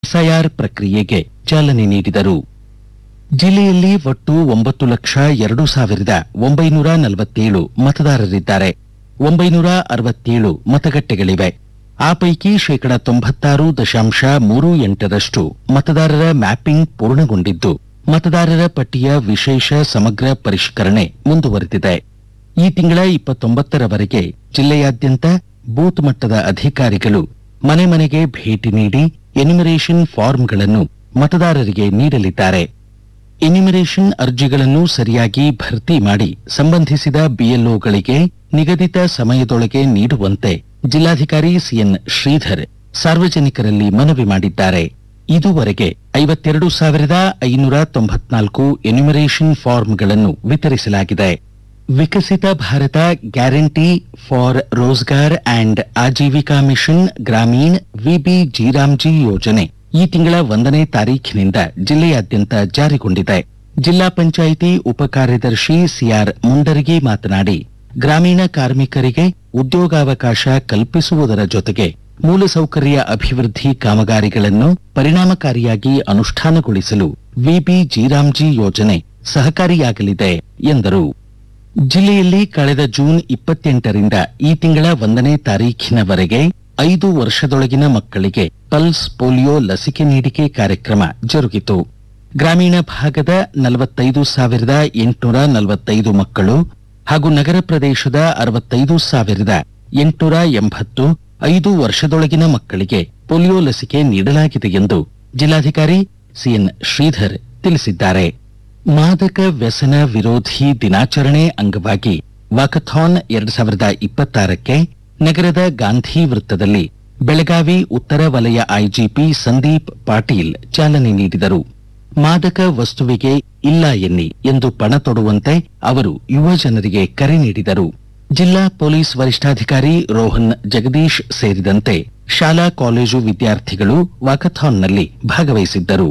SIR ಪ್ರಕ್ರಿಯೆಗೆ ಚಾಲನೆ ನೀಡಿದರು ಜಿಲ್ಲೆಯಲ್ಲಿ ಒಟ್ಟು ಒಂಬತ್ತು ಲಕ್ಷ ಎರಡು ಸಾವಿರದ ಒಂಬೈನೂರ ನಲವತ್ತೇಳು ಮತದಾರರಿದ್ದಾರೆ ಒಂಬೈನೂರ ಅರವತ್ತೇಳು ಮತಗಟ್ಟೆಗಳಿವೆ ಆ ಪೈಕಿ ಶೇಕಡ ತೊಂಬತ್ತಾರು ದಶಾಂಶ ಮೂರು ಎಂಟರಷ್ಟು ಮತದಾರರ ಮ್ಯಾಪಿಂಗ್ ಪೂರ್ಣಗೊಂಡಿದ್ದು ಮತದಾರರ ಪಟ್ಟಿಯ ವಿಶೇಷ ಸಮಗ್ರ ಪರಿಷ್ಕರಣೆ ಮುಂದುವರೆದಿದೆ ಈ ತಿಂಗಳ ಇಪ್ಪತ್ತೊಂಬತ್ತರವರೆಗೆ ಜಿಲ್ಲೆಯಾದ್ಯಂತ ಬೂತ್ ಮಟ್ಟದ ಅಧಿಕಾರಿಗಳು ಮನೆ ಮನೆಗೆ ಭೇಟಿ ನೀಡಿ ಎನ್ಯುಮರೇಷನ್ ಫಾರ್ಮ್ಗಳನ್ನು ಮತದಾರರಿಗೆ ನೀಡಲಿದ್ದಾರೆ ಎನ್ಯುಮರೇಷನ್ ಅರ್ಜಿಗಳನ್ನು ಸರಿಯಾಗಿ ಭರ್ತಿ ಮಾಡಿ ಸಂಬಂಧಿಸಿದ ಬಿಎಲ್ಒಗಳಿಗೆ ನಿಗದಿತ ಸಮಯದೊಳಗೆ ನೀಡುವಂತೆ ಜಿಲ್ಲಾಧಿಕಾರಿ ಸಿಎನ್ ಶ್ರೀಧರ್ ಸಾರ್ವಜನಿಕರಲ್ಲಿ ಮನವಿ ಮಾಡಿದ್ದಾರೆ ಇದುವರೆಗೆ ಐವತ್ತೆರಡು ಸಾವಿರದ ಐನೂರ ತೊಂಬತ್ನಾಲ್ಕು ಎನ್ಯುಮರೇಷನ್ ಫಾರ್ಮ್ಗಳನ್ನು ವಿತರಿಸಲಾಗಿದೆ Viksit Bharat guarantee for Rozgar and Ajeevika mission Gramin VB G RAM G ಯೋಜನೆ ಈ ತಿಂಗಳ ಒಂದನೇ ತಾರೀಖಿನಿಂದ ಜಿಲ್ಲೆಯಾದ್ಯಂತ ಜಾರಿಗೊಂಡಿದೆ ಜಿಲ್ಲಾ ಪಂಚಾಯಿತಿ ಉಪಕಾರ್ಯದರ್ಶಿ ಸಿಆರ್ ಮುಂಡರಗಿ ಮಾತನಾಡಿ ಗ್ರಾಮೀಣ ಕಾರ್ಮಿಕರಿಗೆ ಉದ್ಯೋಗಾವಕಾಶ ಕಲ್ಪಿಸುವುದರ ಜೊತೆಗೆ ಮೂಲಸೌಕರ್ಯ ಅಭಿವೃದ್ಧಿ ಕಾಮಗಾರಿಗಳನ್ನು ಪರಿಣಾಮಕಾರಿಯಾಗಿ ಅನುಷ್ಠಾನಗೊಳಿಸಲು ವಿಬಿ ಜೀರಾಮ್ಜಿ ಯೋಜನೆ ಸಹಕಾರಿಯಾಗಲಿದೆ ಎಂದರು ಜಿಲ್ಲೆಯಲ್ಲಿ ಕಳೆದ ಜೂನ್ ಇಪ್ಪತ್ತೆಂಟರಿಂದ ಈ ತಿಂಗಳ ಒಂದನೇ ತಾರೀಖಿನವರೆಗೆ ಐದು ವರ್ಷದೊಳಗಿನ ಮಕ್ಕಳಿಗೆ ಪಲ್ಸ್ ಪೋಲಿಯೋ ಲಸಿಕೆ ನೀಡಿಕೆ ಕಾರ್ಯಕ್ರಮ ಜರುಗಿತು ಗ್ರಾಮೀಣ ಭಾಗದ ನಲವತ್ತೈದು ಸಾವಿರದ ಎಂಟುನೂರ ನಲವತ್ತೈದು ಮಕ್ಕಳು ಹಾಗೂ ನಗರ ಪ್ರದೇಶದ ಅರವತ್ತೈದು ಸಾವಿರದ ಎಂಟುನೂರ ಎಂಬತ್ತು ಐದು ವರ್ಷದೊಳಗಿನ ಮಕ್ಕಳಿಗೆ ಪೋಲಿಯೋ ಲಸಿಕೆ ನೀಡಲಾಗಿದೆ ಎಂದು ಜಿಲ್ಲಾಧಿಕಾರಿ ಸಿಎನ್ ಶ್ರೀಧರ್ ತಿಳಿಸಿದ್ದಾರೆ ಮಾದಕ ವ್ಯಸನ ವಿರೋಧಿ ದಿನಾಚರಣೆ ಅಂಗವಾಗಿ ವಾಕಥಾನ್ ಎರಡ್ ಸಾವಿರದ ಇಪ್ಪತ್ತಾರಕ್ಕೆ ನಗರದ ಗಾಂಧಿ ವೃತ್ತದಲ್ಲಿ ಬೆಳಗಾವಿ ಉತ್ತರ ವಲಯ ಐಜಿಪಿ ಸಂದೀಪ್ ಪಾಟೀಲ್ ಚಾಲನೆ ನೀಡಿದರು ಮಾದಕ ವಸ್ತುವಿಗೆ ಇಲ್ಲ ಎನ್ನಿ ಎಂದು ಪಣ ತೊಡುವಂತೆ ಅವರು ಯುವ ಜನರಿಗೆ ಕರೆ ನೀಡಿದರು ಜಿಲ್ಲಾ ಪೊಲೀಸ್ ವರಿಷ್ಠಾಧಿಕಾರಿ ರೋಹನ್ ಜಗದೀಶ್ ಸೇರಿದಂತೆ ಶಾಲಾ ಕಾಲೇಜು ವಿದ್ಯಾರ್ಥಿಗಳು ವಾಕಥಾನ್ನಲ್ಲಿ ಭಾಗವಹಿಸಿದ್ದರು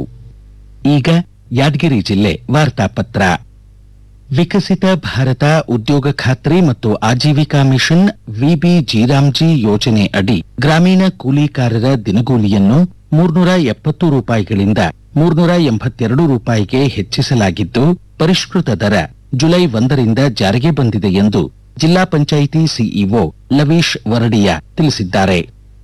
ಈಗ ಯಾದಗಿರಿ ಜಿಲ್ಲೆ ವಾರ್ತಾಪತ್ರ ವಿಕಸಿತ ಭಾರತ ಉದ್ಯೋಗ ಖಾತ್ರಿ ಮತ್ತು ಆಜೀವಿಕಾ ಮಿಷನ್ ವಿಬಿ ಜೀರಾಮ್ಜಿ ಯೋಜನೆ ಅಡಿ ಗ್ರಾಮೀಣ ಕೂಲಿಕಾರರ ದಿನಗೂಲಿಯನ್ನು ಮೂರ್ನೂರ ಎಪ್ಪತ್ತು ರೂಪಾಯಿಗಳಿಂದ ಮೂರ್ನೂರ ಎಂಬತ್ತೆರಡು ರೂಪಾಯಿಗೆ ಹೆಚ್ಚಿಸಲಾಗಿದ್ದು ಪರಿಷ್ಕೃತ ದರ ಜುಲೈ ಒಂದರಿಂದ ಜಾರಿಗೆ ಬಂದಿದೆ ಎಂದು ಜಿಲ್ಲಾ ಪಂಚಾಯಿತಿ ಸಿಇಒ ಲವೀಶ್ ವರಡಿಯ ತಿಳಿಸಿದ್ದಾರೆ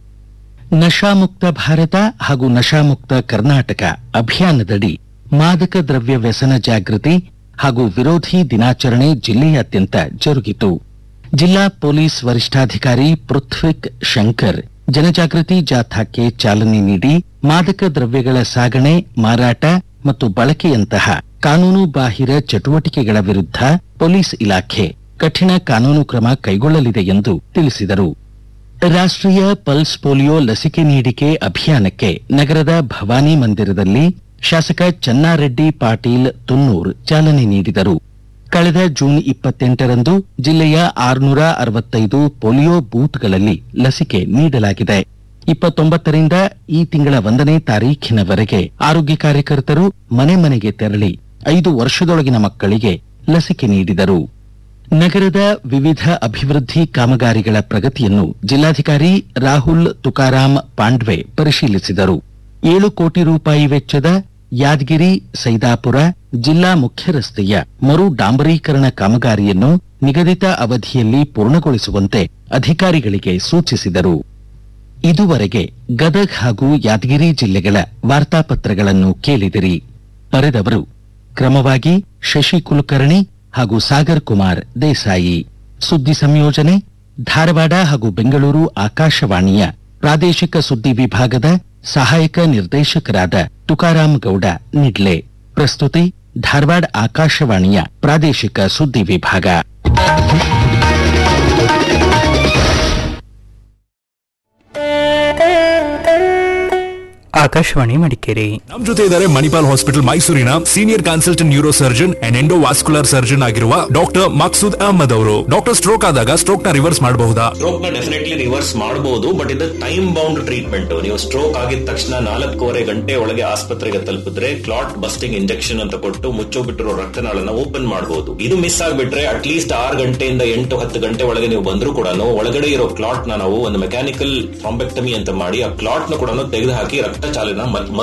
ನಶಾಮುಕ್ತ ಭಾರತ ಹಾಗೂ ನಶಾಮುಕ್ತ ಕರ್ನಾಟಕ ಅಭಿಯಾನದಡಿ ಮಾದಕ ದ್ರವ್ಯ ವ್ಯಸನ ಜಾಗೃತಿ ಹಾಗೂ ವಿರೋಧಿ ದಿನಾಚರಣೆ ಜಿಲ್ಲೆಯಾದ್ಯಂತ ಜರುಗಿತು ಜಿಲ್ಲಾ ಪೊಲೀಸ್ ವರಿಷ್ಠಾಧಿಕಾರಿ ಪೃಥ್ವಿಕ್ ಶಂಕರ್ ಜನಜಾಗೃತಿ ಜಾಥಾಕ್ಕೆ ಚಾಲನೆ ನೀಡಿ ಮಾದಕ ದ್ರವ್ಯಗಳ ಸಾಗಣೆ ಮಾರಾಟ ಮತ್ತು ಬಳಕೆಯಂತಹ ಕಾನೂನು ಬಾಹಿರ ಚಟುವಟಿಕೆಗಳ ವಿರುದ್ಧ ಪೊಲೀಸ್ ಇಲಾಖೆ ಕಠಿಣ ಕಾನೂನು ಕ್ರಮ ಕೈಗೊಳ್ಳಲಿದೆ ಎಂದು ತಿಳಿಸಿದರು ರಾಷ್ಟ್ರೀಯ ಪಲ್ಸ್ ಪೋಲಿಯೋ ಲಸಿಕೆ ನೀಡಿಕೆ ಅಭಿಯಾನಕ್ಕೆ ನಗರದ ಭವಾನಿ ಮಂದಿರದಲ್ಲಿ ಶಾಸಕ ಚನ್ನಾರೆಡ್ಡಿ ಪಾಟೀಲ್ ತುನ್ನೂರ್ ಚಾಲನೆ ನೀಡಿದರು ಕಳೆದ ಜೂನ್ ಇಪ್ಪತ್ತೆಂಟರಂದು ಜಿಲ್ಲೆಯ ಆರುನೂರ ಅರವತ್ತೈದು ಪೋಲಿಯೋ ಬೂತ್ಗಳಲ್ಲಿ ಲಸಿಕೆ ನೀಡಲಾಗಿದೆ ಇಪ್ಪತ್ತೊಂಬತ್ತರಿಂದ ಈ ತಿಂಗಳ ಒಂದನೇ ತಾರೀಖಿನವರೆಗೆ ಆರೋಗ್ಯ ಕಾರ್ಯಕರ್ತರು ಮನೆ ಮನೆಗೆ ತೆರಳಿ ಐದು ವರ್ಷದೊಳಗಿನ ಮಕ್ಕಳಿಗೆ ಲಸಿಕೆ ನೀಡಿದರು ನಗರದ ವಿವಿಧ ಅಭಿವೃದ್ಧಿ ಕಾಮಗಾರಿಗಳ ಪ್ರಗತಿಯನ್ನು ಜಿಲ್ಲಾಧಿಕಾರಿ ರಾಹುಲ್ ತುಕಾರಾಂ ಪಾಂಡ್ವೆ ಪರಿಶೀಲಿಸಿದರು ಏಳು ಕೋಟಿ ರೂಪಾಯಿ ವೆಚ್ಚದ ಯಾದಗಿರಿ ಸೈದಾಪುರ ಜಿಲ್ಲಾ ಮುಖ್ಯ ರಸ್ತೆಯ ಮರು ಡಾಂಬರೀಕರಣ ಕಾಮಗಾರಿಯನ್ನು ನಿಗದಿತ ಅವಧಿಯಲ್ಲಿ ಪೂರ್ಣಗೊಳಿಸುವಂತೆ ಅಧಿಕಾರಿಗಳಿಗೆ ಸೂಚಿಸಿದರು ಇದುವರೆಗೆ ಗದಗ್ ಹಾಗೂ ಯಾದಗಿರಿ ಜಿಲ್ಲೆಗಳ ವಾರ್ತಾಪತ್ರಗಳನ್ನು ಕೇಳಿದಿರಿ ಬರೆದವರು ಕ್ರಮವಾಗಿ ಶಶಿ ಕುಲಕರ್ಣಿ ಹಾಗೂ ಸಾಗರ್ ಕುಮಾರ್ ದೇಸಾಯಿ ಸುದ್ದಿ ಸಂಯೋಜನೆ ಧಾರವಾಡ ಹಾಗೂ ಬೆಂಗಳೂರು ಆಕಾಶವಾಣಿಯ ಪ್ರಾದೇಶಿಕ ಸುದ್ದಿ ವಿಭಾಗದ ಸಹಾಯಕ ನಿರ್ದೇಶಕರಾದ ತುಕಾರಾಂ ಗೌಡ ನಿಡ್ಲೆ ಪ್ರಸ್ತುತಿ ಧಾರವಾಡ ಆಕಾಶವಾಣಿಯ ಪ್ರಾದೇಶಿಕ ಸುದ್ದಿ ವಿಭಾಗ ಆಕಾಶವಾಣಿ ಮಡಿಕೇರಿ ನಮ್ ಜೊತೆ ಇದ್ದಾರೆ ಮಣಿಪಾಲ್ ಹಾಸ್ಪಿಟಲ್ ಮೈಸೂರಿನ senior consultant neuro surgeon and endovascular surgeon ಆಗಿರುವ ಡಾಕ್ಟರ್ ಮಕ್ಸೂದ್ ಅಹಮದ್ ಅವರು ಡಾಕ್ಟರ್ ಸ್ಟ್ರೋಕ್ ಆದಾಗ ಸ್ಟ್ರೋಕ್ ನ ರಿವರ್ಸ್ ಮಾಡಬಹುದಾ ಸ್ಟ್ರೋಕ್ ನ ಡೆಫಿನೆಟ್ಲಿ ರಿವರ್ಸ್ ಮಾಡಬಹುದು ಬಟ್ ಇದು ಟೈಮ್ ಬೌಂಡ್ ಟ್ರೀಟ್ಮೆಂಟ್ ನೀವು ಸ್ಟ್ರೋಕ್ ಆಗಿದ ತಕ್ಷಣ ನಾಲ್ಕೂವರೆ ಗಂಟೆ ಒಳಗೆ ಆಸ್ಪತ್ರೆಗೆ ತಲುಪಿದ್ರೆ ಕ್ಲಾಟ್ ಬಸ್ಟಿಂಗ್ ಇಂಜೆಕ್ಷನ್ ಅಂತ ಕೊಟ್ಟು ಮುಚ್ಚೋಬಿಟ್ಟಿರೋ ರಕ್ತನಾಳನ್ನ ಓಪನ್ ಮಾಡಬಹುದು ಇದು ಮಿಸ್ ಆಗ್ಬಿಟ್ರೆ ಅಟ್ ಲೀಸ್ಟ್ ಆರು ಗಂಟೆಯಿಂದ ಎಂಟು ಹತ್ತು ಗಂಟೆ ಒಳಗೆ ನೀವು ಬಂದ್ರು ಕೂಡ ಒಳಗಡೆ ಇರೋ ಕ್ಲಾಟ್ ನ ನಾವು ಒಂದು ಮೆಕ್ಯಾನಿಕಲ್ ಥ್ರಾಂಬೆಕ್ಟಮಿ ಅಂತ ಮಾಡಿ ಆ ಕ್ಲಾಟ್ ನ ಕೂಡ ತೆಗೆದು ಹಾಕಿ ರಕ್ತ ಚಾಲನ